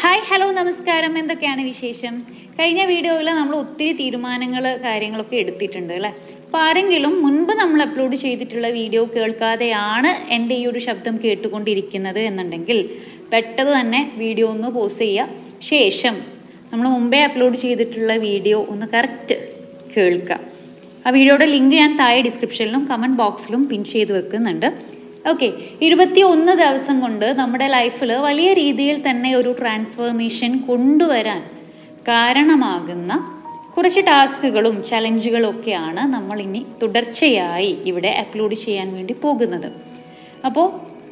hi hello നമസ്കാരം എന്തൊക്കെയാണ് വിശേഷം കഴിഞ്ഞ വീഡിയോയിൽ നമ്മൾ ഒത്തിരി തീരുമാനങ്ങൾ കാര്യങ്ങളൊക്കെ എടുത്തിട്ടുണ്ട് അല്ലേ അപ്പോൾ ആരെങ്കിലും മുൻപ് നമ്മൾ അപ്ലോഡ് ചെയ്തിട്ടുള്ള വീഡിയോ കേൾക്കാതെയാണ് എൻ്റെ ഈ ഒരു ശബ്ദം കേട്ടുകൊണ്ടിരിക്കുന്നത് എന്നുണ്ടെങ്കിൽ പെട്ടെന്ന് തന്നെ വീഡിയോ ഒന്ന് പോസ് ചെയ്യുക ശേഷം നമ്മൾ മുമ്പേ അപ്ലോഡ് ചെയ്തിട്ടുള്ള വീഡിയോ ഒന്ന് കറക്റ്റ് കേൾക്കുക ആ വീഡിയോയുടെ ലിങ്ക് ഞാൻ താഴെ ഡിസ്ക്രിപ്ഷനിലും കമൻറ്റ് ബോക്സിലും പിൻ ചെയ്ത് വെക്കുന്നുണ്ട് ഓക്കെ ഇരുപത്തി ഒന്ന് ദിവസം കൊണ്ട് നമ്മുടെ ലൈഫിൽ വലിയ രീതിയിൽ തന്നെ ഒരു ട്രാൻസ്ഫോർമേഷൻ കൊണ്ടുവരാൻ കാരണമാകുന്ന കുറച്ച് ടാസ്കുകളും ചലഞ്ചുകളും ഒക്കെയാണ് നമ്മൾ ഇനി തുടർച്ചയായി ഇവിടെ അപ്ലോഡ് ചെയ്യാൻ വേണ്ടി പോകുന്നത് അപ്പോൾ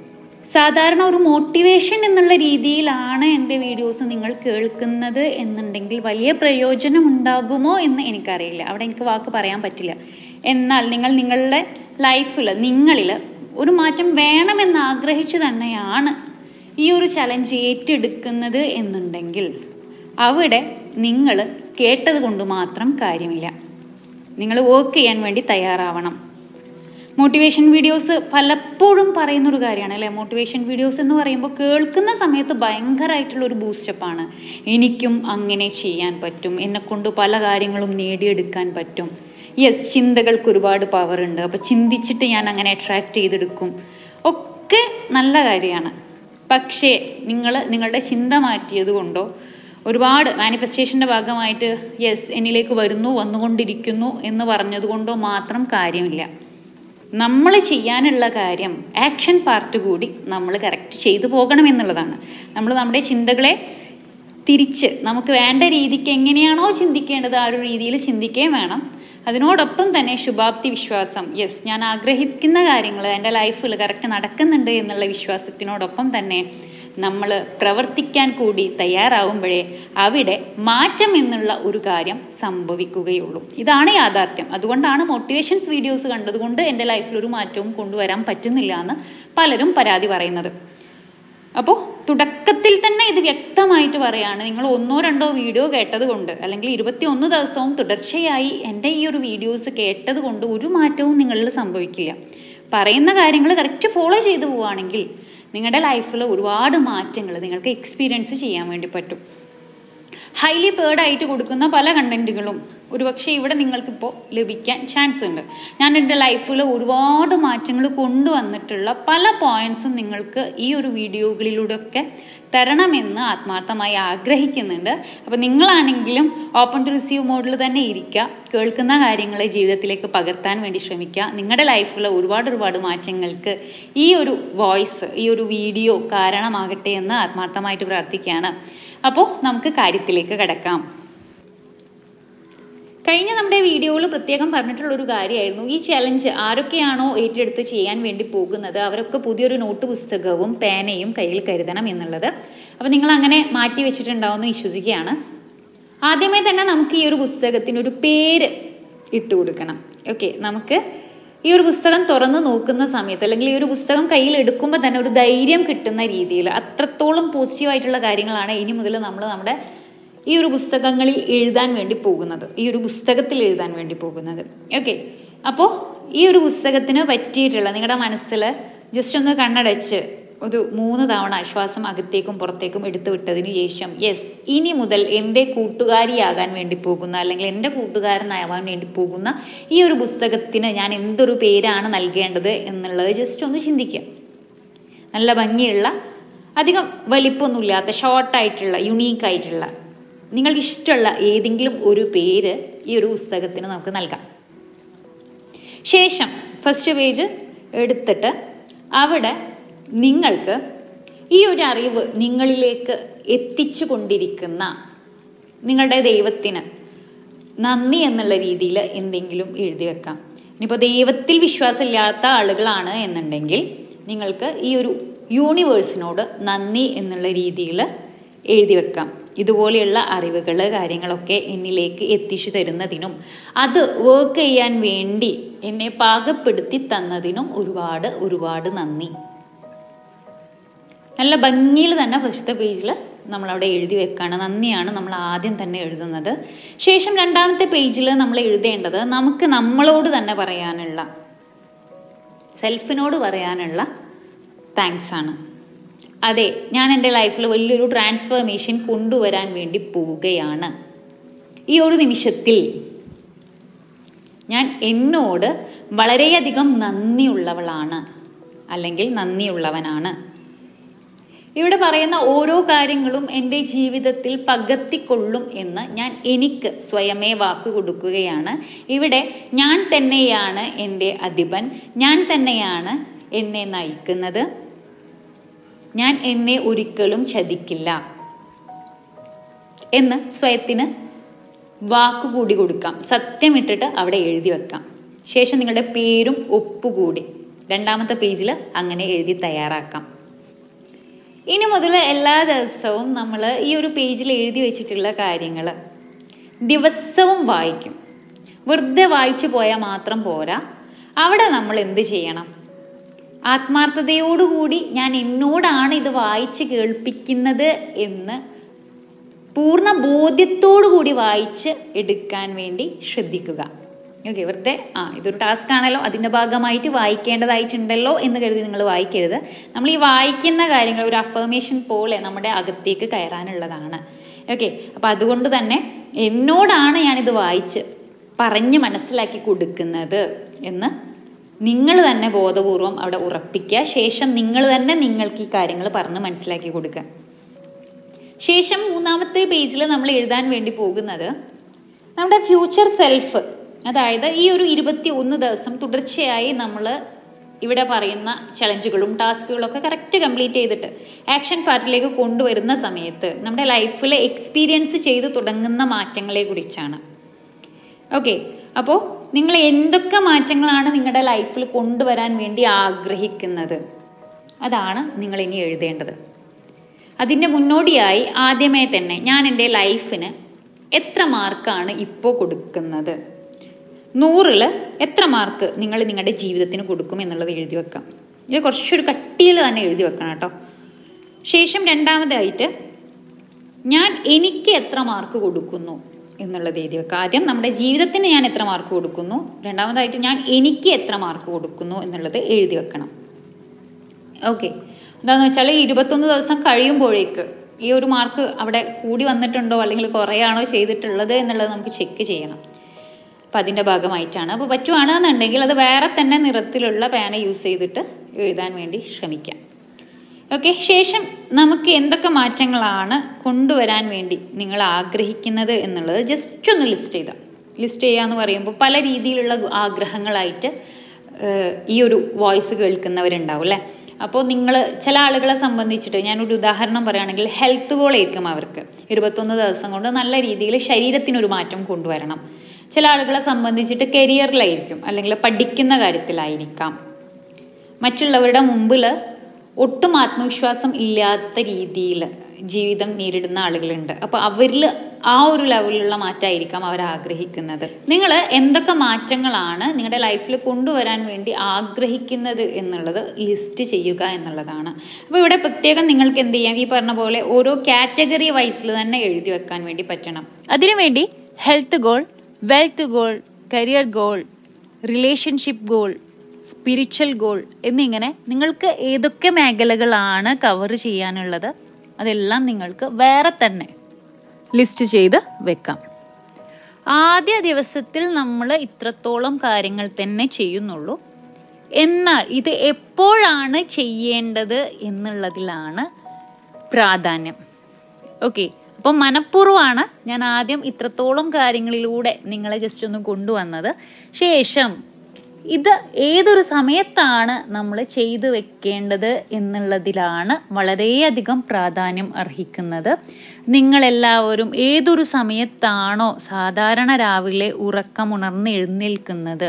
സാധാരണ ഒരു മോട്ടിവേഷൻ എന്നുള്ള രീതിയിലാണ് എൻ്റെ വീഡിയോസ് നിങ്ങൾ കേൾക്കുന്നത് എന്നുണ്ടെങ്കിൽ വലിയ പ്രയോജനം ഉണ്ടാകുമോ എന്ന് എനിക്കറിയില്ല അവിടെ എനിക്ക് വാക്ക് പറയാൻ പറ്റില്ല എന്നാൽ നിങ്ങൾ നിങ്ങളുടെ ലൈഫിൽ നിങ്ങളിൽ ഒരു മാറ്റം വേണമെന്ന് ആഗ്രഹിച്ചു തന്നെയാണ് ഈ ഒരു ചലഞ്ച് ഏറ്റെടുക്കുന്നത് എന്നുണ്ടെങ്കിൽ അവിടെ നിങ്ങൾ കേട്ടത് കൊണ്ട് മാത്രം കാര്യമില്ല നിങ്ങൾ വർക്ക് ചെയ്യാൻ വേണ്ടി തയ്യാറാവണം മോട്ടിവേഷൻ വീഡിയോസ് പലപ്പോഴും പറയുന്ന ഒരു കാര്യമാണ് അല്ലേ മോട്ടിവേഷൻ വീഡിയോസ് എന്ന് പറയുമ്പോൾ കേൾക്കുന്ന സമയത്ത് ഭയങ്കരമായിട്ടുള്ള ഒരു ബൂസ്റ്റപ്പാണ് എനിക്കും അങ്ങനെ ചെയ്യാൻ പറ്റും എന്നെക്കൊണ്ട് പല കാര്യങ്ങളും നേടിയെടുക്കാൻ പറ്റും യെസ് ചിന്തകൾക്ക് ഒരുപാട് പവർ ഉണ്ട് അപ്പോൾ ചിന്തിച്ചിട്ട് ഞാൻ അങ്ങനെ അട്രാക്റ്റ് ചെയ്തെടുക്കും ഒക്കെ നല്ല കാര്യമാണ് പക്ഷേ നിങ്ങൾ നിങ്ങളുടെ ചിന്ത മാറ്റിയത് കൊണ്ടോ ഒരുപാട് മാനിഫെസ്റ്റേഷൻ്റെ ഭാഗമായിട്ട് യെസ് എന്നിലേക്ക് വരുന്നു വന്നുകൊണ്ടിരിക്കുന്നു എന്ന് പറഞ്ഞതുകൊണ്ടോ മാത്രം കാര്യമില്ല നമ്മൾ ചെയ്യാനുള്ള കാര്യം ആക്ഷൻ പാർട്ട് കൂടി നമ്മൾ കറക്റ്റ് ചെയ്തു പോകണം എന്നുള്ളതാണ് നമ്മൾ നമ്മുടെ ചിന്തകളെ തിരിച്ച് നമുക്ക് വേണ്ട രീതിക്ക് എങ്ങനെയാണോ ചിന്തിക്കേണ്ടത് ആ ഒരു രീതിയിൽ ചിന്തിക്കുകയും വേണം അതിനോടൊപ്പം തന്നെ ശുഭാപ്തി വിശ്വാസം യെസ് ഞാൻ ആഗ്രഹിക്കുന്ന കാര്യങ്ങൾ എൻ്റെ ലൈഫിൽ കറക്റ്റ് നടക്കുന്നുണ്ട് എന്നുള്ള വിശ്വാസത്തിനോടൊപ്പം തന്നെ നമ്മൾ പ്രവർത്തിക്കാൻ കൂടി തയ്യാറാവുമ്പോഴേ അവിടെ മാറ്റം എന്നുള്ള ഒരു കാര്യം സംഭവിക്കുകയുള്ളൂ ഇതാണ് യാഥാർത്ഥ്യം അതുകൊണ്ടാണ് മോട്ടിവേഷൻസ് വീഡിയോസ് കണ്ടതുകൊണ്ട് എൻ്റെ ലൈഫിൽ ഒരു മാറ്റവും കൊണ്ടുവരാൻ പറ്റുന്നില്ല എന്ന് പലരും പരാതി പറയുന്നത് അപ്പോൾ തുടക്കത്തിൽ തന്നെ ഇത് വ്യക്തമായിട്ട് പറയാണ് നിങ്ങൾ ഒന്നോ രണ്ടോ വീഡിയോ കേട്ടത് കൊണ്ട് അല്ലെങ്കിൽ ഇരുപത്തി ഒന്ന് ദിവസവും തുടർച്ചയായി എൻ്റെ ഈ ഒരു വീഡിയോസ് കേട്ടത് കൊണ്ട് ഒരു മാറ്റവും നിങ്ങളിൽ സംഭവിക്കില്ല പറയുന്ന കാര്യങ്ങൾ കറക്റ്റ് ഫോളോ ചെയ്തു പോവുകയാണെങ്കിൽ നിങ്ങളുടെ ലൈഫിൽ ഒരുപാട് മാറ്റങ്ങൾ നിങ്ങൾക്ക് എക്സ്പീരിയൻസ് ചെയ്യാൻ വേണ്ടി പറ്റും ഹൈലി പേർഡായിട്ട് കൊടുക്കുന്ന പല കണ്ടന്റുകളും ഒരുപക്ഷെ ഇവിടെ നിങ്ങൾക്കിപ്പോൾ ലഭിക്കാൻ ചാൻസ് ഉണ്ട് ഞാൻ എൻ്റെ ലൈഫിൽ ഒരുപാട് മാറ്റങ്ങൾ കൊണ്ടുവന്നിട്ടുള്ള പല പോയിന്റ്സും നിങ്ങൾക്ക് ഈ ഒരു വീഡിയോകളിലൂടെയൊക്കെ തരണമെന്ന് ആത്മാർത്ഥമായി ആഗ്രഹിക്കുന്നുണ്ട് അപ്പോൾ നിങ്ങളാണെങ്കിലും ഓപ്പൺ ടു റിസീവ് മോഡിൽ തന്നെ ഇരിക്കുക കേൾക്കുന്ന കാര്യങ്ങളെ ജീവിതത്തിലേക്ക് പകർത്താൻ വേണ്ടി ശ്രമിക്കുക നിങ്ങളുടെ ലൈഫിൽ ഒരുപാട് ഒരുപാട് മാറ്റങ്ങൾക്ക് ഈ ഒരു വോയിസ് ഈ ഒരു വീഡിയോ കാരണമാകട്ടെ എന്ന് ആത്മാർത്ഥമായിട്ട് പ്രാർത്ഥിക്കുകയാണ് അപ്പോൾ നമുക്ക് കാര്യത്തിലേക്ക് കിടക്കാം കഴിഞ്ഞ നമ്മുടെ വീഡിയോയിൽ പ്രത്യേകം പറഞ്ഞിട്ടുള്ള ഒരു കാര്യമായിരുന്നു ഈ ചലഞ്ച് ആരൊക്കെയാണോ ഏറ്റെടുത്ത് ചെയ്യാൻ വേണ്ടി പോകുന്നത് അവരൊക്കെ പുതിയൊരു നോട്ട് പുസ്തകവും പേനയും കയ്യിൽ കരുതണം എന്നുള്ളത് അപ്പം നിങ്ങൾ അങ്ങനെ മാറ്റി വെച്ചിട്ടുണ്ടാവുമെന്ന് വിശ്വസിക്കുകയാണ് ആദ്യമേ തന്നെ നമുക്ക് ഈ ഒരു പുസ്തകത്തിന് ഒരു പേര് ഇട്ട് കൊടുക്കണം ഓക്കെ നമുക്ക് ഈ ഒരു പുസ്തകം തുറന്ന് നോക്കുന്ന സമയത്ത് അല്ലെങ്കിൽ ഈ ഒരു പുസ്തകം കയ്യിൽ എടുക്കുമ്പോൾ തന്നെ ഒരു ധൈര്യം കിട്ടുന്ന രീതിയിൽ അത്രത്തോളം പോസിറ്റീവായിട്ടുള്ള കാര്യങ്ങളാണ് ഇനി മുതൽ നമ്മൾ നമ്മുടെ ഈ ഒരു പുസ്തകങ്ങളിൽ എഴുതാൻ വേണ്ടി പോകുന്നത് ഈ ഒരു പുസ്തകത്തിൽ എഴുതാൻ വേണ്ടി പോകുന്നത് ഓക്കെ അപ്പോൾ ഈ ഒരു പുസ്തകത്തിന് പറ്റിയിട്ടുള്ള നിങ്ങളുടെ മനസ്സിൽ ജസ്റ്റ് ഒന്ന് കണ്ണടച്ച് ഒരു മൂന്ന് തവണ ശ്വാസം അകത്തേക്കും പുറത്തേക്കും എടുത്തു വിട്ടതിന് ശേഷം യെസ് ഇനി മുതൽ എൻ്റെ കൂട്ടുകാരിയാകാൻ വേണ്ടി പോകുന്ന അല്ലെങ്കിൽ എൻ്റെ കൂട്ടുകാരനാവാൻ വേണ്ടി പോകുന്ന ഈ ഒരു പുസ്തകത്തിന് ഞാൻ എന്തൊരു പേരാണ് നൽകേണ്ടത് എന്നുള്ളത് ജസ്റ്റ് ഒന്ന് ചിന്തിക്കുക നല്ല ഭംഗിയുള്ള അധികം വലിപ്പമൊന്നുമില്ലാത്ത ഷോർട്ടായിട്ടുള്ള യുണീക്കായിട്ടുള്ള നിങ്ങൾക്ക് ഇഷ്ടമുള്ള ഏതെങ്കിലും ഒരു പേര് ഈ ഒരു പുസ്തകത്തിന് നമുക്ക് നൽകാം ശേഷം ഫസ്റ്റ് പേജ് എടുത്തിട്ട് അവിടെ നിങ്ങൾക്ക് ഈ ഒരു അറിവ് നിങ്ങളിലേക്ക് എത്തിച്ചു കൊണ്ടിരിക്കുന്ന നിങ്ങളുടെ ദൈവത്തിന് നന്ദി എന്നുള്ള രീതിയിൽ എന്തെങ്കിലും എഴുതി വെക്കാം ഇനിയിപ്പോൾ ദൈവത്തിൽ വിശ്വാസമില്ലാത്ത ആളുകളാണ് എന്നുണ്ടെങ്കിൽ നിങ്ങൾക്ക് ഈ ഒരു യൂണിവേഴ്സിനോട് നന്ദി എന്നുള്ള രീതിയിൽ എഴുതി വെക്കാം ഇതുപോലെയുള്ള അറിവുകൾ കാര്യങ്ങളൊക്കെ എന്നിലേക്ക് എത്തിച്ചു തരുന്നതിനും അത് വർക്ക് ചെയ്യാൻ വേണ്ടി എന്നെ പാകപ്പെടുത്തി തന്നതിനും ഒരുപാട് ഒരുപാട് നന്ദി നല്ല ഭംഗിയിൽ തന്നെ ഫസ്റ്റത്തെ പേജിൽ നമ്മളവിടെ എഴുതി വെക്കാണ് നന്ദിയാണ് നമ്മൾ ആദ്യം തന്നെ എഴുതുന്നത് ശേഷം രണ്ടാമത്തെ പേജിൽ നമ്മൾ എഴുതേണ്ടത് നമുക്ക് നമ്മളോട് തന്നെ പറയാനുള്ള സെൽഫിനോട് പറയാനുള്ള താങ്ക്സ് ആണ് അതെ ഞാൻ എൻ്റെ ലൈഫിൽ വലിയൊരു ട്രാൻസ്ഫർമേഷൻ കൊണ്ടുവരാൻ വേണ്ടി പോവുകയാണ് ഈ ഒരു നിമിഷത്തിൽ ഞാൻ എന്നോട് വളരെയധികം നന്ദിയുള്ളവളാണ് അല്ലെങ്കിൽ നന്ദിയുള്ളവനാണ് ഇവിടെ പറയുന്ന ഓരോ കാര്യങ്ങളും എൻ്റെ ജീവിതത്തിൽ പകർത്തിക്കൊള്ളും എന്ന് ഞാൻ എനിക്ക് സ്വയമേ വാക്ക് കൊടുക്കുകയാണ് ഇവിടെ ഞാൻ തന്നെയാണ് എൻ്റെ അധിപൻ ഞാൻ തന്നെയാണ് എന്നെ നയിക്കുന്നത് ഞാൻ എന്നെ ഒരിക്കലും ചതിക്കില്ല എന്ന് സ്വയത്തിന് വാക്കുകൂടി കൊടുക്കാം സത്യമിട്ടിട്ട് അവിടെ എഴുതി വെക്കാം ശേഷം നിങ്ങളുടെ പേരും ഒപ്പുകൂടി രണ്ടാമത്തെ പേജിൽ അങ്ങനെ എഴുതി തയ്യാറാക്കാം ഇനി മുതൽ എല്ലാ ദിവസവും നമ്മൾ ഈ ഒരു പേജിൽ എഴുതി വെച്ചിട്ടുള്ള കാര്യങ്ങൾ ദിവസവും വായിക്കും വെറുതെ വായിച്ചു പോയാൽ മാത്രം പോരാ അവിടെ നമ്മൾ എന്ത് ചെയ്യണം ആത്മാർത്ഥതയോടുകൂടി ഞാൻ എന്നോടാണ് ഇത് വായിച്ച് കേൾപ്പിക്കുന്നത് എന്ന് പൂർണ്ണ ബോധ്യത്തോടു കൂടി വായിച്ച് എടുക്കാൻ വേണ്ടി ശ്രദ്ധിക്കുക ഓക്കെ വെറുതെ ആ ഇതൊരു ടാസ്ക് ആണല്ലോ അതിൻ്റെ ഭാഗമായിട്ട് വായിക്കേണ്ടതായിട്ടുണ്ടല്ലോ എന്ന് കരുതി നിങ്ങൾ വായിക്കരുത് നമ്മൾ ഈ വായിക്കുന്ന കാര്യങ്ങൾ ഒരു അഫർമേഷൻ പോലെ നമ്മുടെ അകത്തേക്ക് കയറാനുള്ളതാണ് ഓക്കെ അപ്പം അതുകൊണ്ട് തന്നെ എന്നോടാണ് ഞാനിത് വായിച്ച് പറഞ്ഞ് മനസ്സിലാക്കി കൊടുക്കുന്നത് എന്ന് നിങ്ങൾ തന്നെ ബോധപൂർവം അവിടെ ഉറപ്പിക്കുക ശേഷം നിങ്ങൾ തന്നെ നിങ്ങൾക്ക് ഈ കാര്യങ്ങൾ പറഞ്ഞ് മനസ്സിലാക്കി കൊടുക്കുക ശേഷം മൂന്നാമത്തെ പേജിൽ നമ്മൾ എഴുതാൻ വേണ്ടി പോകുന്നത് നമ്മുടെ ഫ്യൂച്ചർ സെൽഫ് അതായത് ഈ ഒരു ഇരുപത്തി ഒന്ന് ദിവസം തുടർച്ചയായി നമ്മൾ ഇവിടെ പറയുന്ന ചലഞ്ചുകളും ടാസ്കുകളും ഒക്കെ കറക്റ്റ് കംപ്ലീറ്റ് ചെയ്തിട്ട് ആക്ഷൻ പാർട്ടിലേക്ക് കൊണ്ടുവരുന്ന സമയത്ത് നമ്മുടെ ലൈഫിൽ എക്സ്പീരിയൻസ് ചെയ്ത് തുടങ്ങുന്ന മാറ്റങ്ങളെ കുറിച്ചാണ് ഓക്കെ അപ്പോൾ നിങ്ങൾ എന്തൊക്കെ മാറ്റങ്ങളാണ് നിങ്ങളുടെ ലൈഫിൽ കൊണ്ടുവരാൻ വേണ്ടി ആഗ്രഹിക്കുന്നത് അതാണ് നിങ്ങൾ ഇനി എഴുതേണ്ടത് അതിൻ്റെ മുന്നോടിയായി ആദ്യമേ തന്നെ ഞാൻ എൻ്റെ ലൈഫിന് എത്ര മാർക്കാണ് ഇപ്പോൾ കൊടുക്കുന്നത് നൂറിൽ എത്ര മാർക്ക് നിങ്ങൾ നിങ്ങളുടെ ജീവിതത്തിന് കൊടുക്കും എന്നുള്ളത് എഴുതി വെക്കാം ഇത് കുറച്ചൊരു കട്ടിയിൽ തന്നെ എഴുതി വെക്കണം കേട്ടോ ശേഷം രണ്ടാമതായിട്ട് ഞാൻ എനിക്ക് എത്ര മാർക്ക് കൊടുക്കുന്നു എന്നുള്ളത് എഴുതി വെക്കുക ആദ്യം നമ്മുടെ ജീവിതത്തിന് ഞാൻ എത്ര മാർക്ക് കൊടുക്കുന്നു രണ്ടാമതായിട്ട് ഞാൻ എനിക്ക് എത്ര മാർക്ക് കൊടുക്കുന്നു എന്നുള്ളത് എഴുതി വെക്കണം ഓക്കെ എന്താണെന്ന് വെച്ചാൽ ഈ ഇരുപത്തൊന്ന് ദിവസം കഴിയുമ്പോഴേക്ക് ഈ ഒരു മാർക്ക് അവിടെ കൂടി വന്നിട്ടുണ്ടോ അല്ലെങ്കിൽ കുറയാണോ ചെയ്തിട്ടുള്ളത് എന്നുള്ളത് നമുക്ക് ചെക്ക് ചെയ്യണം അപ്പം അതിൻ്റെ ഭാഗമായിട്ടാണ് അപ്പോൾ പറ്റുവാണെന്നുണ്ടെങ്കിൽ അത് വേറെ തന്നെ നിറത്തിലുള്ള പേന യൂസ് ചെയ്തിട്ട് എഴുതാൻ വേണ്ടി ശ്രമിക്കാം ഓക്കെ ശേഷം നമുക്ക് എന്തൊക്കെ മാറ്റങ്ങളാണ് കൊണ്ടുവരാൻ വേണ്ടി നിങ്ങൾ ആഗ്രഹിക്കുന്നത് എന്നുള്ളത് ജസ്റ്റ് ഒന്ന് ലിസ്റ്റ് ചെയ്താൽ ലിസ്റ്റ് ചെയ്യുക എന്ന് പറയുമ്പോൾ പല രീതിയിലുള്ള ആഗ്രഹങ്ങളായിട്ട് ഈ ഒരു വോയിസ് കേൾക്കുന്നവരുണ്ടാവും അല്ലേ അപ്പോൾ നിങ്ങൾ ചില ആളുകളെ സംബന്ധിച്ചിട്ട് ഞാനൊരു ഉദാഹരണം പറയുകയാണെങ്കിൽ ഹെൽത്ത് ഗോളായിരിക്കും അവർക്ക് ഇരുപത്തൊന്ന് ദിവസം കൊണ്ട് നല്ല രീതിയിൽ ശരീരത്തിനൊരു മാറ്റം കൊണ്ടുവരണം ചില ആളുകളെ സംബന്ധിച്ചിട്ട് കരിയറിലായിരിക്കും അല്ലെങ്കിൽ പഠിക്കുന്ന കാര്യത്തിലായിരിക്കാം മറ്റുള്ളവരുടെ മുമ്പിൽ ഒട്ടും ആത്മവിശ്വാസം ഇല്ലാത്ത രീതിയിൽ ജീവിതം നേരിടുന്ന ആളുകളുണ്ട് അപ്പോൾ അവരിൽ ആ ഒരു ലെവലിലുള്ള മാറ്റമായിരിക്കാം അവർ ആഗ്രഹിക്കുന്നത് നിങ്ങൾ എന്തൊക്കെ മാറ്റങ്ങളാണ് നിങ്ങളുടെ ലൈഫിൽ കൊണ്ടുവരാൻ വേണ്ടി ആഗ്രഹിക്കുന്നത് എന്നുള്ളത് ലിസ്റ്റ് ചെയ്യുക എന്നുള്ളതാണ് അപ്പോൾ ഇവിടെ പ്രത്യേകം നിങ്ങൾക്ക് എന്ത് ചെയ്യാം ഈ പറഞ്ഞ പോലെ ഓരോ കാറ്റഗറി വൈസിൽ തന്നെ എഴുതി വെക്കാൻ വേണ്ടി പറ്റണം അതിനുവേണ്ടി health goal wealth goal career goal relationship goal spiritual goal എന്നിങ്ങനെ നിങ്ങൾക്ക് ഏതൊക്കെ മേഖലകളാണ് കവർ ചെയ്യാനുള്ളത് അതെല്ലാം നിങ്ങൾക്ക് വേറെ തന്നെ ലിസ്റ്റ് ചെയ്ത് വെക്കാം ആദ്യ ദിവസത്തിൽ നമ്മൾ ഇത്രത്തോളം കാര്യങ്ങൾ തന്നെ ചെയ്യുന്നുള്ളൂ എന്നാൽ ഇത് എപ്പോഴാണ് ചെയ്യേണ്ടത് എന്നുള്ളതിലാണ് പ്രാധാന്യം ഓക്കെ അപ്പം മനഃപൂർവ്വമാണ് ഞാൻ ആദ്യം ഇത്രത്തോളം കാര്യങ്ങളിലൂടെ നിങ്ങളെ ജസ്റ്റ് ഒന്ന് കൊണ്ടുവന്നത് ശേഷം ഇത് ഏതൊരു സമയത്താണ് നമ്മൾ ചെയ്തു വെക്കേണ്ടത് എന്നുള്ളതിലാണ് വളരെയധികം പ്രാധാന്യം അർഹിക്കുന്നത് നിങ്ങളെല്ലാവരും ഏതൊരു സമയത്താണോ സാധാരണ രാവിലെ ഉറക്കമുണർന്ന് എഴുന്നേൽക്കുന്നത്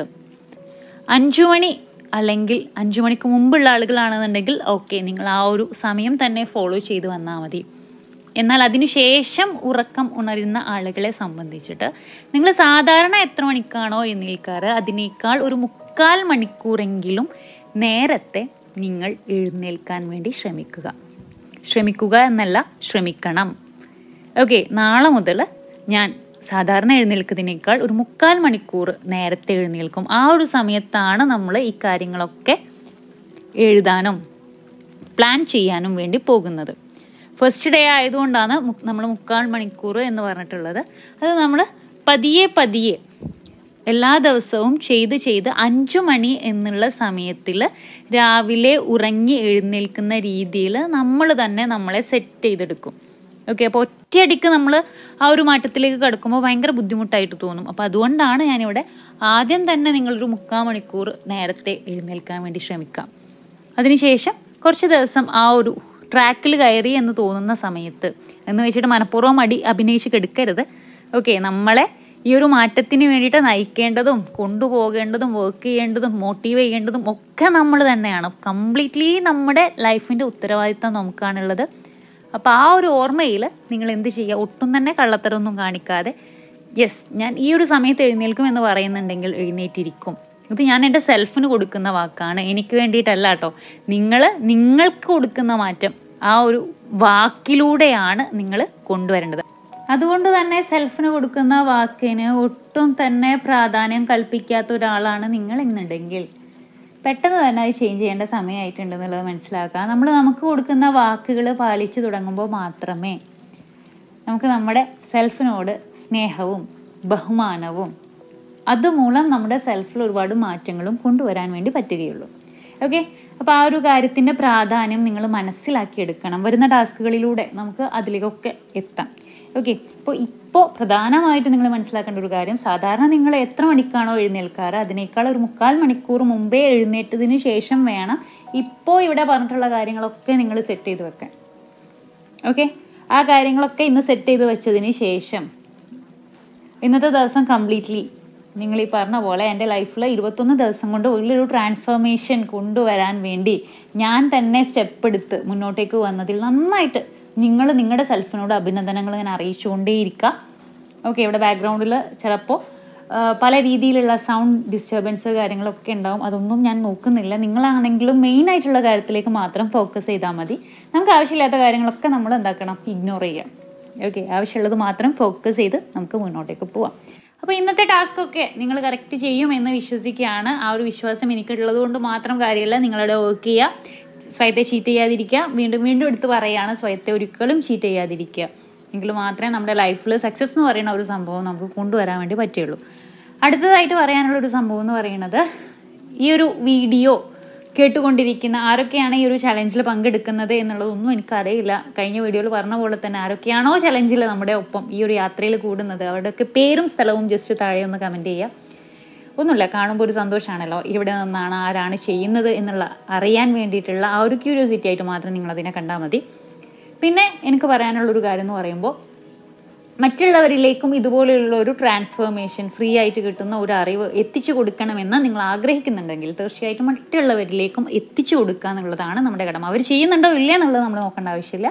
അഞ്ചു മണി അല്ലെങ്കിൽ അഞ്ചു മണിക്ക് മുമ്പുള്ള ആളുകളാണെന്നുണ്ടെങ്കിൽ ഓക്കെ നിങ്ങൾ ആ ഒരു സമയം തന്നെ ഫോളോ ചെയ്ത് വന്നാൽ മതി എന്നാൽ അതിനുശേഷം ഉറക്കം ഉണരുന്ന ആളുകളെ സംബന്ധിച്ചിട്ട് നിങ്ങൾ സാധാരണ എത്ര മണിക്കാണോ എഴുന്നേൽക്കാറ് അതിനേക്കാൾ ഒരു മുക്കാൽ മണിക്കൂറെങ്കിലും നേരത്തെ നിങ്ങൾ എഴുന്നേൽക്കാൻ വേണ്ടി ശ്രമിക്കുക ശ്രമിക്കുക എന്നല്ല ശ്രമിക്കണം ഓക്കെ നാളെ മുതൽ ഞാൻ സാധാരണ എഴുന്നേൽക്കുന്നതിനേക്കാൾ ഒരു മുക്കാൽ മണിക്കൂർ നേരത്തെ എഴുന്നേൽക്കും ആ ഒരു സമയത്താണ് നമ്മൾ ഈ കാര്യങ്ങളൊക്കെ എഴുതാനും പ്ലാൻ ചെയ്യാനും വേണ്ടി പോകുന്നത് ഫസ്റ്റ് ഡേ ആയതുകൊണ്ടാണ് നമ്മൾ മുക്കാൽ മണിക്കൂർ എന്ന് പറഞ്ഞിട്ടുള്ളത് അത് നമ്മൾ പതിയെ പതിയെ എല്ലാ ദിവസവും ചെയ്ത് ചെയ്ത് അഞ്ചു മണി എന്നുള്ള സമയത്തിൽ രാവിലെ ഉറങ്ങി എഴുന്നേൽക്കുന്ന രീതിയിൽ നമ്മൾ തന്നെ നമ്മളെ സെറ്റ് ചെയ്തെടുക്കും ഓക്കെ അപ്പോൾ ഒറ്റയടിക്ക് നമ്മൾ ആ ഒരു മാറ്റത്തിലേക്ക് കിടക്കുമ്പോൾ ഭയങ്കര ബുദ്ധിമുട്ടായിട്ട് തോന്നും അപ്പോൾ അതുകൊണ്ടാണ് ഞാനിവിടെ ആദ്യം തന്നെ നിങ്ങളൊരു മുക്കാൽ മണിക്കൂർ നേരത്തെ എഴുന്നേൽക്കാൻ വേണ്ടി ശ്രമിക്കാം അതിനുശേഷം കുറച്ച് ദിവസം ആ ഒരു ട്രാക്കിൽ കയറി എന്ന് തോന്നുന്ന സമയത്ത് എന്ന് വെച്ചിട്ട് മനഃപൂർവ്വം അടി അഭിനയിച്ച് കെടുക്കരുത് ഓക്കെ നമ്മളെ ഈ ഒരു മാറ്റത്തിന് വേണ്ടിയിട്ട് നയിക്കേണ്ടതും കൊണ്ടുപോകേണ്ടതും വർക്ക് ചെയ്യേണ്ടതും മോട്ടീവ് ചെയ്യേണ്ടതും ഒക്കെ നമ്മൾ തന്നെയാണ് കംപ്ലീറ്റ്ലി നമ്മുടെ ലൈഫിൻ്റെ ഉത്തരവാദിത്തം നമുക്കാണുള്ളത് അപ്പോൾ ആ ഒരു ഓർമ്മയിൽ നിങ്ങൾ എന്ത് ചെയ്യുക ഒട്ടും തന്നെ കള്ളത്തരമൊന്നും കാണിക്കാതെ യെസ് ഞാൻ ഈ ഒരു സമയത്ത് എഴുന്നേൽക്കും എന്ന് പറയുന്നുണ്ടെങ്കിൽ എഴുന്നേറ്റിരിക്കും ഇത് ഞാൻ എൻ്റെ സെൽഫിന് കൊടുക്കുന്ന വാക്കാണ് എനിക്ക് വേണ്ടിയിട്ടല്ല കേട്ടോ നിങ്ങൾ നിങ്ങൾക്ക് കൊടുക്കുന്ന മാറ്റം ആ ഒരു വാക്കിലൂടെയാണ് നിങ്ങൾ കൊണ്ടുവരേണ്ടത് അതുകൊണ്ട് തന്നെ സെൽഫിന് കൊടുക്കുന്ന വാക്കിന് ഒട്ടും തന്നെ പ്രാധാന്യം കൽപ്പിക്കാത്ത ഒരാളാണ് നിങ്ങൾ എന്നുണ്ടെങ്കിൽ പെട്ടെന്ന് തന്നെ അത് ചേഞ്ച് ചെയ്യേണ്ട സമയമായിട്ടുണ്ട് എന്നുള്ളത് മനസ്സിലാക്കുക നമ്മൾ നമുക്ക് കൊടുക്കുന്ന വാക്കുകൾ പാലിച്ചു തുടങ്ങുമ്പോൾ മാത്രമേ നമുക്ക് നമ്മുടെ സെൽഫിനോട് സ്നേഹവും ബഹുമാനവും അതുമൂലം നമ്മുടെ സെൽഫിൽ ഒരുപാട് മാറ്റങ്ങളും കൊണ്ടുവരാൻ വേണ്ടി പറ്റുകയുള്ളൂ ഓക്കെ അപ്പോൾ ആ ഒരു കാര്യത്തിൻ്റെ പ്രാധാന്യം നിങ്ങൾ മനസ്സിലാക്കിയെടുക്കണം വരുന്ന ടാസ്കുകളിലൂടെ നമുക്ക് അതിലേക്കൊക്കെ എത്താം ഓക്കെ അപ്പോൾ ഇപ്പോൾ പ്രധാനമായിട്ട് നിങ്ങൾ മനസ്സിലാക്കേണ്ട ഒരു കാര്യം സാധാരണ നിങ്ങൾ എത്ര മണിക്കാണോ എഴുന്നേൽക്കാറ് അതിനേക്കാൾ ഒരു മുക്കാൽ മണിക്കൂർ മുമ്പേ എഴുന്നേറ്റതിന് ശേഷം വേണം ഇപ്പോൾ ഇവിടെ പറഞ്ഞിട്ടുള്ള കാര്യങ്ങളൊക്കെ നിങ്ങൾ സെറ്റ് ചെയ്ത് വെക്കാൻ ഓക്കെ ആ കാര്യങ്ങളൊക്കെ ഇന്ന് സെറ്റ് ചെയ്ത് വെച്ചതിന് ശേഷം ഇന്നത്തെ ദിവസം കംപ്ലീറ്റ്ലി നിങ്ങൾ ഈ പറഞ്ഞ പോലെ എൻ്റെ ലൈഫിൽ ഇരുപത്തൊന്ന് ദിവസം കൊണ്ട് വലിയൊരു ട്രാൻസ്ഫോർമേഷൻ കൊണ്ടുവരാൻ വേണ്ടി ഞാൻ തന്നെ സ്റ്റെപ്പ് എടുത്ത് മുന്നോട്ടേക്ക് വന്നതിൽ നന്നായിട്ട് നിങ്ങൾ നിങ്ങളുടെ സെൽഫിനോട് അഭിനന്ദനങ്ങൾ ഇങ്ങനെ അറിയിച്ചുകൊണ്ടേയിരിക്കുക ഓക്കെ ഇവിടെ ബാക്ക്ഗ്രൗണ്ടിൽ ചിലപ്പോൾ പല രീതിയിലുള്ള സൗണ്ട് ഡിസ്റ്റർബൻസ് കാര്യങ്ങളൊക്കെ ഉണ്ടാവും അതൊന്നും ഞാൻ നോക്കുന്നില്ല നിങ്ങളാണെങ്കിലും മെയിൻ ആയിട്ടുള്ള കാര്യത്തിലേക്ക് മാത്രം ഫോക്കസ് ചെയ്താൽ മതി നമുക്ക് ആവശ്യമില്ലാത്ത കാര്യങ്ങളൊക്കെ നമ്മൾ എന്താക്കണം ഇഗ്നോർ ചെയ്യാം ഓക്കെ ആവശ്യമുള്ളത് മാത്രം ഫോക്കസ് ചെയ്ത് നമുക്ക് മുന്നോട്ടേക്ക് പോവാം അപ്പോൾ ഇന്നത്തെ ടാസ്ക് ഒക്കെ നിങ്ങൾ കറക്റ്റ് ചെയ്യും എന്ന് വിശ്വസിക്കുകയാണ് ആ ഒരു വിശ്വാസം എനിക്കുള്ളത് കൊണ്ട് മാത്രം കാര്യമില്ല നിങ്ങളുടെ വർക്ക് ചെയ്യുക സ്വയത്തെ ചീറ്റ് ചെയ്യാതിരിക്കുക വീണ്ടും വീണ്ടും എടുത്ത് പറയുകയാണ് സ്വയത്തെ ഒരിക്കലും ചീറ്റ് ചെയ്യാതിരിക്കുക എങ്കിൽ മാത്രമേ നമ്മുടെ ലൈഫിൽ സക്സസ് എന്ന് പറയുന്ന ഒരു സംഭവം നമുക്ക് കൊണ്ടുവരാൻ വേണ്ടി പറ്റുള്ളൂ അടുത്തതായിട്ട് പറയാനുള്ള ഒരു സംഭവം എന്ന് പറയുന്നത് ഈ ഒരു വീഡിയോ കേട്ടുകൊണ്ടിരിക്കുന്ന ആരൊക്കെയാണ് ഈ ഒരു ചലഞ്ചിൽ പങ്കെടുക്കുന്നത് എന്നുള്ളതൊന്നും എനിക്കറിയില്ല കഴിഞ്ഞ വീഡിയോയിൽ പറഞ്ഞ പോലെ തന്നെ ആരൊക്കെയാണോ ചലഞ്ചിൽ നമ്മുടെ ഒപ്പം ഈ ഒരു യാത്രയിൽ കൂടുന്നത് അവരുടെയൊക്കെ പേരും സ്ഥലവും ജസ്റ്റ് താഴെ ഒന്ന് കമൻറ്റ് ചെയ്യുക ഒന്നുമില്ല കാണുമ്പോൾ ഒരു സന്തോഷമാണല്ലോ ഇവിടെ നിന്നാണ് ആരാണ് ചെയ്യുന്നത് എന്നുള്ള അറിയാൻ വേണ്ടിയിട്ടുള്ള ആ ഒരു ക്യൂരിയോസിറ്റി ആയിട്ട് മാത്രം നിങ്ങൾ അതിനെ കണ്ടാൽ മതി പിന്നെ എനിക്ക് പറയാനുള്ളൊരു കാര്യം എന്ന് പറയുമ്പോൾ മറ്റുള്ളവരിലേക്കും ഇതുപോലെയുള്ള ഒരു ട്രാൻസ്ഫോർമേഷൻ ഫ്രീ ആയിട്ട് കിട്ടുന്ന ഒരു അറിവ് എത്തിച്ചു കൊടുക്കണമെന്ന് നിങ്ങൾ ആഗ്രഹിക്കുന്നുണ്ടെങ്കിൽ തീർച്ചയായിട്ടും മറ്റുള്ളവരിലേക്കും എത്തിച്ചു കൊടുക്കുക എന്നുള്ളതാണ് നമ്മുടെ കടമ അവർ ചെയ്യുന്നുണ്ടോ ഇല്ല എന്നുള്ളത് നമ്മൾ നോക്കേണ്ട ആവശ്യമില്ല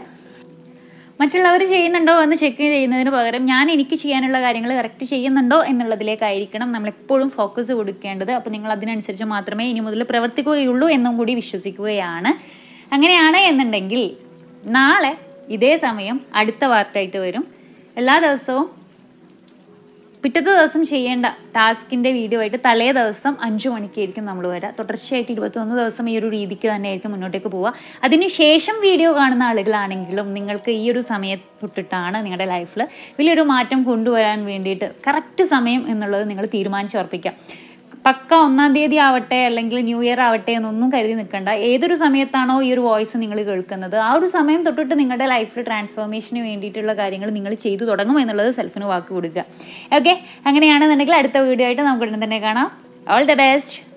മറ്റുള്ളവർ ചെയ്യുന്നുണ്ടോ എന്ന് ചെക്ക് ചെയ്യുന്നതിന് പകരം ഞാൻ എനിക്ക് ചെയ്യാനുള്ള കാര്യങ്ങൾ കറക്റ്റ് ചെയ്യുന്നുണ്ടോ എന്നുള്ളതിലേക്കായിരിക്കണം നമ്മൾ എപ്പോഴും ഫോക്കസ് കൊടുക്കേണ്ടത് അപ്പോൾ നിങ്ങൾ അതിനനുസരിച്ച് മാത്രമേ ഇനി മുതൽ പ്രവർത്തിക്കുകയുള്ളൂ എന്നും കൂടി വിശ്വസിക്കുകയാണ് അങ്ങനെയാണ് എന്നുണ്ടെങ്കിൽ നാളെ ഇതേ സമയം അടുത്ത വാർത്തയായിട്ട് വരും എല്ലാ ദിവസവും പിറ്റത്തെ ദിവസം ചെയ്യേണ്ട ടാസ്കിന്റെ വീഡിയോ ആയിട്ട് തലേ ദിവസം അഞ്ചു മണിക്കായിരിക്കും നമ്മൾ വരിക തുടർച്ചയായിട്ട് ഇരുപത്തൊന്ന് ദിവസം ഈ ഒരു രീതിക്ക് തന്നെ ആയിരിക്കും മുന്നോട്ടേക്ക് പോവുക അതിനുശേഷം വീഡിയോ കാണുന്ന ആളുകളാണെങ്കിലും നിങ്ങൾക്ക് ഈ ഒരു സമയത്ത് തൊട്ടിട്ടാണ് നിങ്ങളുടെ ലൈഫിൽ വലിയൊരു മാറ്റം കൊണ്ടുവരാൻ വേണ്ടിയിട്ട് കറക്റ്റ് സമയം എന്നുള്ളത് നിങ്ങൾ തീരുമാനിച്ചുറപ്പിക്കാം പക്ക ഒന്നാം തീയതി ആവട്ടെ അല്ലെങ്കിൽ ന്യൂ ഇയർ ആവട്ടെ എന്നൊന്നും കരുതി നിൽക്കണ്ട ഏതൊരു സമയത്താണോ ഈ ഒരു വോയിസ് നിങ്ങൾ കേൾക്കുന്നത് ആ ഒരു സമയം തൊട്ടിട്ട് നിങ്ങളുടെ ലൈഫിൽ ട്രാൻസ്ഫോർമേഷന് വേണ്ടിയിട്ടുള്ള കാര്യങ്ങൾ നിങ്ങൾ ചെയ്തു തുടങ്ങും എന്നുള്ളത് സെൽഫിന് വാക്ക് കൊടുക്കുക ഓക്കെ അങ്ങനെയാണെന്നുണ്ടെങ്കിൽ അടുത്ത വീഡിയോ ആയിട്ട് നമുക്ക് ഉടനെ തന്നെ കാണാം ഓൾ ദ ബെസ്റ്റ്